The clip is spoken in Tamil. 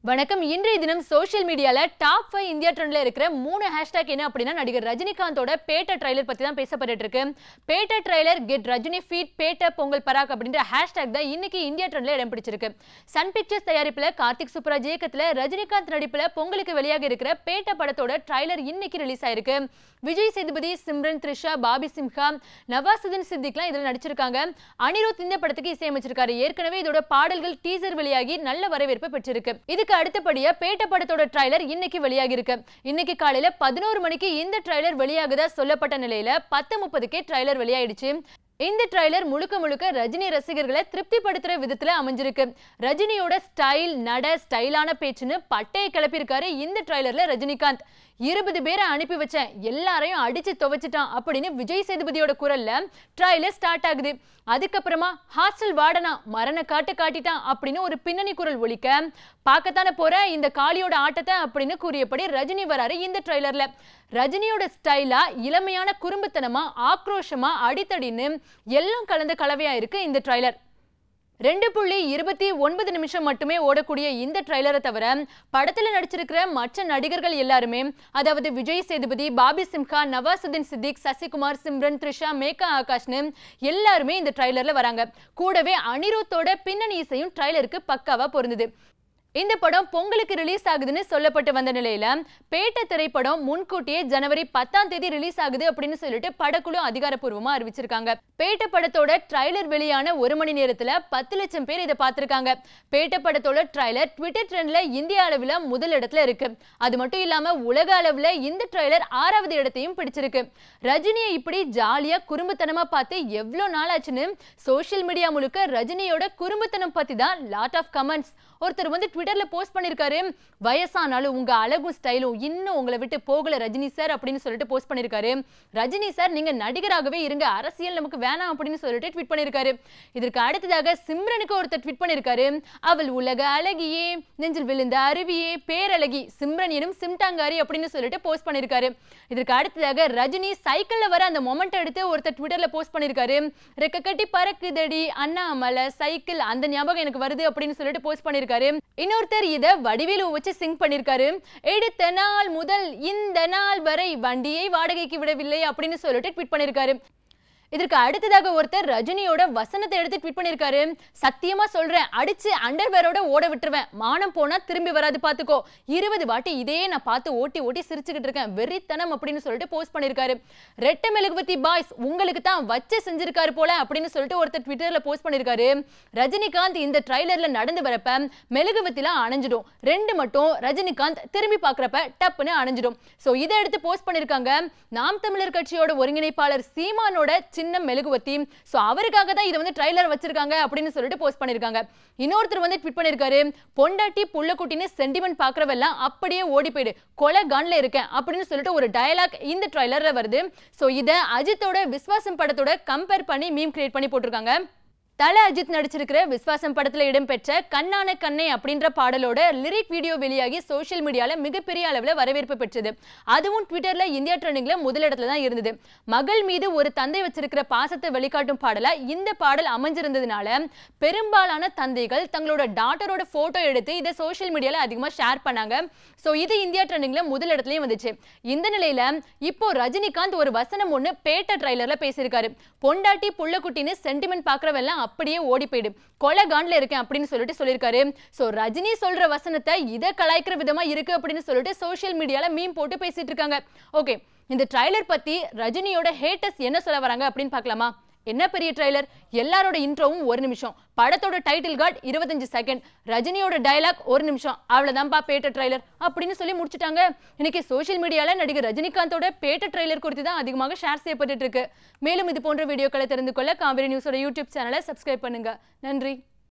வணக்கம் இன்றைய தினம் சோஷியல் மீடியால டாப் ஃபைவ் இந்தியா ட்ரெண்ட்ல இருக்கிற மூணு ஹேஷ்டாக் என்ன அப்படின்னா நடிகர் ரஜினிகாந்தோட பேட்ட ட்ரைலர் பத்தி தான் பேசப்பட்டு இருக்கு Petta trailer get Rajinified Petta Pongal பராக் அப்படின்ற ஹேஷ்டாக் தான் இன்னைக்கு இந்தியா ட்ரெண்ட்ல இடம் பிடிச்சிருக்கு சன் பிக்சர்ஸ் தயாரிப்புல கார்த்திக் சுப்ராஜ் இயக்கத்துல ரஜினிகாந்த் நடிப்புல பொங்கலுக்கு வெளியாக இருக்கிற பேட்ட படத்தோட ட்ரைலர் இன்னைக்கு ரிலீஸ் ஆயிருக்கு விஜய் சேதுபதி சிம்ரன் த்ரிஷா பாபி சிம்ஹா நவாசுதீன் சித்திக்லாம் இதுல நடிச்சிருக்காங்க அனிருத் இந்த படத்துக்கு இசையமைச்சிருக்காரு ஏற்கனவே இதோட பாடல்கள் டீசர் வெளியாகி நல்ல வரவேற்பு பெற்றிருக்கு இதுக்கு அடுத்தபடியா பேட்ட படத்தோட ட்ரைலர் இன்னைக்கு வெளியாகி இருக்கு இன்னைக்கு காலையில பதினோரு மணிக்கு இந்த ட்ரைலர் வெளியாகுதா சொல்லப்பட்ட நிலையில பத்து முப்பதுக்கே ட்ரைலர் வெளியாயிடுச்சு இந்த ட்ரைலர் முழுக்க முழுக்க ரஜினி ரசிகர்களை திருப்திப்படுத்துற விதத்துல அமைஞ்சிருக்கு ரஜினியோட ஸ்டைல் நட ஸ்டைலான பேச்சுன்னு பட்டையை கிளப்பியிருக்காரு இந்த ட்ரைலர்ல ரஜினிகாந்த் இருபது பேரை அனுப்பி வச்சேன் எல்லாரையும் அடிச்சு துவைச்சிட்டான் அப்படின்னு விஜய் சேதுபதியோட குரல்ல ட்ரைலர் ஸ்டார்ட் ஆகுது அதுக்கப்புறமா ஹாஸ்டல் வார்டனா மரண காட்டு காட்டிட்டான் அப்படின்னு ஒரு பின்னணி குரல் ஒலிக்க பார்க்கத்தானே போற இந்த காளியோட ஆட்டத்தை அப்படின்னு கூறியபடி ரஜினி வராரு இந்த ட்ரைலர்ல ரஜினியோட ஸ்டைலா இளமையான குறும்புத்தனமா ஆக்ரோஷமா அடித்தடின்னு எல்லாம் கலந்த கலவையா இருக்கு இந்த ட்ரைலர் ரெண்டு புள்ளி இருபத்தி ஒன்பது நிமிஷம் மட்டுமே ஓடக்கூடிய இந்த ட்ரைலரை தவிர படத்துல நடிச்சிருக்கிற மற்ற நடிகர்கள் எல்லாருமே அதாவது விஜய் சேதுபதி பாபி சிம்ஹா நவாசுதீன் சித்திக் சசிகுமார் சிம்ரன் த்ரிஷா மேகா ஆகாஷ்னு எல்லாருமே இந்த ட்ரைலர்ல வராங்க கூடவே அனிருத்தோட பின்னணி இசையும் ட்ரைலருக்கு பக்காவா பொருந்தது இந்த படம் பொங்கலுக்கு ரிலீஸ் ஆகுதுன்னு சொல்லப்பட்டு வந்த நிலையில பேட்ட திரைப்படம் முன்கூட்டியே ஜனவரி பத்தாம் தேதி ரிலீஸ் ஆகுது அப்படின்னு சொல்லிட்டு படக்குழு அதிகாரப்பூர்வமா அறிவிச்சிருக்காங்க பேட்ட படத்தோட ட்ரைலர் வெளியான ஒரு மணி நேரத்துல பத்து லட்சம் பேர் இதை பார்த்திருக்காங்க பேட்ட படத்தோட ட்ரைலர் ட்விட்டர் ட்ரெண்ட்ல இந்திய அளவுல முதல் இடத்துல இருக்கு அது மட்டும் இல்லாம உலக அளவுல இந்த ட்ரைலர் ஆறாவது இடத்தையும் பிடிச்சிருக்கு ரஜினியை இப்படி ஜாலியா குறும்புத்தனமா பார்த்து எவ்வளவு நாள் ஆச்சுன்னு சோஷியல் மீடியா முழுக்க ரஜினியோட குறும்புத்தனம் பத்தி தான் லாட் ஆஃப் கமெண்ட்ஸ் ஒருத்தர் வந்து ட்விட்டர்ல போஸ்ட் பண்ணிருக்காரு வயசானாலும் உங்க அழகும் ஸ்டைலும் இன்னும் உங்களை விட்டு போகல ரஜினி சார் அப்படின்னு சொல்லிட்டு போஸ்ட் பண்ணிருக்காரு ரஜினி சார் நீங்க நடிகராகவே இருங்க அரசியல் நமக்கு வேணாம் அப்படின்னு சொல்லிட்டு ட்வீட் பண்ணிருக்காரு இதற்கு அடுத்ததாக சிம்ரனுக்கு ஒருத்தர் ட்வீட் பண்ணிருக்காரு அவள் உலக அழகியே நெஞ்சில் விழுந்த அருவியே பேரழகி சிம்ரன் எனும் சிம்டாங்காரி அப்படின்னு சொல்லிட்டு போஸ்ட் பண்ணிருக்காரு இதற்கு அடுத்ததாக ரஜினி சைக்கிள்ல வர அந்த மொமெண்ட் எடுத்து ஒருத்தர் ட்விட்டர்ல போஸ்ட் பண்ணிருக்காரு ரெக்க கட்டி பறக்குதடி அண்ணாமலை சைக்கிள் அந்த ஞாபகம் எனக்கு வருது அப்படின்னு சொல்லிட்டு போஸ்ட் பண்ணிருக்காரு இன்னொருத்தர் இத வடிவேலு வச்சு சிங் பண்ணிருக்காரு எடுத்த நாள் முதல் இந்த நாள் வரை வண்டியை வாடகைக்கு விடவில்லை அப்படின்னு சொல்லிட்டு ட்வீட் பண்ணிருக்காரு இதற்கு அடுத்ததாக ஒருத்தர் ரஜினியோட வசனத்தை எடுத்து ட்வீட் பண்ணிருக்காரு சத்தியமா சொல்றேன் அடிச்சு அண்டர்வேரோட ஓட விட்டுருவேன் மானம் போனா திரும்பி வராது பாத்துக்கோ இருபது வாட்டி இதே நான் பார்த்து ஓட்டி ஓட்டி சிரிச்சுக்கிட்டு இருக்கேன் வெறித்தனம் அப்படின்னு சொல்லிட்டு போஸ்ட் பண்ணிருக்காரு ரெட்ட மெழுகுபத்தி பாய்ஸ் உங்களுக்கு தான் வச்சு செஞ்சிருக்காரு போல அப்படின்னு சொல்லிட்டு ஒருத்தர் ட்விட்டர்ல போஸ்ட் பண்ணிருக்காரு ரஜினிகாந்த் இந்த ட்ரைலர்ல நடந்து வரப்ப மெழுகுவத்திலாம் அணைஞ்சிடும் ரெண்டு மட்டும் ரஜினிகாந்த் திரும்பி பாக்குறப்ப டப்புன்னு அணைஞ்சிடும் சோ இதை எடுத்து போஸ்ட் பண்ணிருக்காங்க நாம் தமிழர் கட்சியோட ஒருங்கிணைப்பாளர் சீமானோட சின்ன மெழுகுவத்தி ஸோ அவருக்காக தான் இதை வந்து ட்ரைலர் வச்சிருக்காங்க அப்படின்னு சொல்லிட்டு போஸ்ட் பண்ணிருக்காங்க இன்னொருத்தர் வந்து ட்வீட் பண்ணிருக்காரு பொண்டாட்டி புள்ளக்குட்டின்னு சென்டிமெண்ட் பாக்குறவெல்லாம் அப்படியே ஓடி போயிடு கொலை கான்ல இருக்கேன் அப்படின்னு சொல்லிட்டு ஒரு டயலாக் இந்த ட்ரைலர்ல வருது ஸோ இதை அஜித்தோட விஸ்வாசம் படத்தோட கம்பேர் பண்ணி மீம் கிரியேட் பண்ணி போட்டிருக்காங்க தல அஜித் நடிச்சிருக்கிற விஸ்வாசம் படத்துல இடம்பெற்ற கண்ணான கண்ணை அப்படின்ற பாடலோட லிரிக் வீடியோ வெளியாகி சோஷியல் மீடியால மிகப்பெரிய அளவுல வரவேற்பு பெற்றது அதுவும் ட்விட்டர்ல இந்தியா ட்ரெண்டிங்ல முதலிடத்துல தான் இருந்தது மகள் மீது ஒரு தந்தை வச்சிருக்கிற பாசத்தை வெளிக்காட்டும் பாடலா இந்த பாடல் அமைஞ்சிருந்ததுனால பெரும்பாலான தந்தைகள் தங்களோட டாட்டரோட போட்டோ எடுத்து இதை சோஷியல் மீடியால அதிகமா ஷேர் பண்ணாங்க சோ இது இந்தியா ட்ரெண்டிங்ல முதலிடத்துலயும் வந்துச்சு இந்த நிலையில இப்போ ரஜினிகாந்த் ஒரு வசனம் ஒண்ணு பேட்ட ட்ரைலர்ல பேசியிருக்காரு பொண்டாட்டி புள்ளக்குட்டின்னு சென்டிமெண்ட் பாக்குறவெல்லாம் அப்படியே ஓடி போயிடு கொலை கான்ல இருக்கேன் அப்படின்னு சொல்லிட்டு சொல்லியிருக்காரு சோ ரஜினி சொல்ற வசனத்தை இதை கலாய்க்கிற விதமா இருக்கு அப்படின்னு சொல்லிட்டு சோஷியல் மீடியால மீம் போட்டு பேசிட்டு இருக்காங்க ஓகே இந்த ட்ரைலர் பத்தி ரஜினியோட ஹேட்டர்ஸ் என்ன சொல்ல வராங்க அப்படின்னு பார்க்கலாமா என்ன பெரிய ட்ரைலர் எல்லாரோட இன்ட்ரோவும் ஒரு நிமிஷம் படத்தோட டைட்டில் கார்டு இருபத்தஞ்சு செகண்ட் ரஜினியோட டயலாக் ஒரு நிமிஷம் அவ்வளவுதான்ப்பா பேட்ட ட்ரைலர் அப்படின்னு சொல்லி முடிச்சுட்டாங்க இன்னைக்கு சோஷியல் மீடியால நடிகர் ரஜினிகாந்தோட பேட்ட ட்ரைலர் குறித்து தான் அதிகமாக ஷேர் செய்யப்பட்டு இருக்கு மேலும் இது போன்ற வீடியோக்களை தெரிந்து கொள்ள காவிரி நியூஸோட யூடியூப் சேனலை சப்ஸ்கிரைப் பண்ணுங்க நன்றி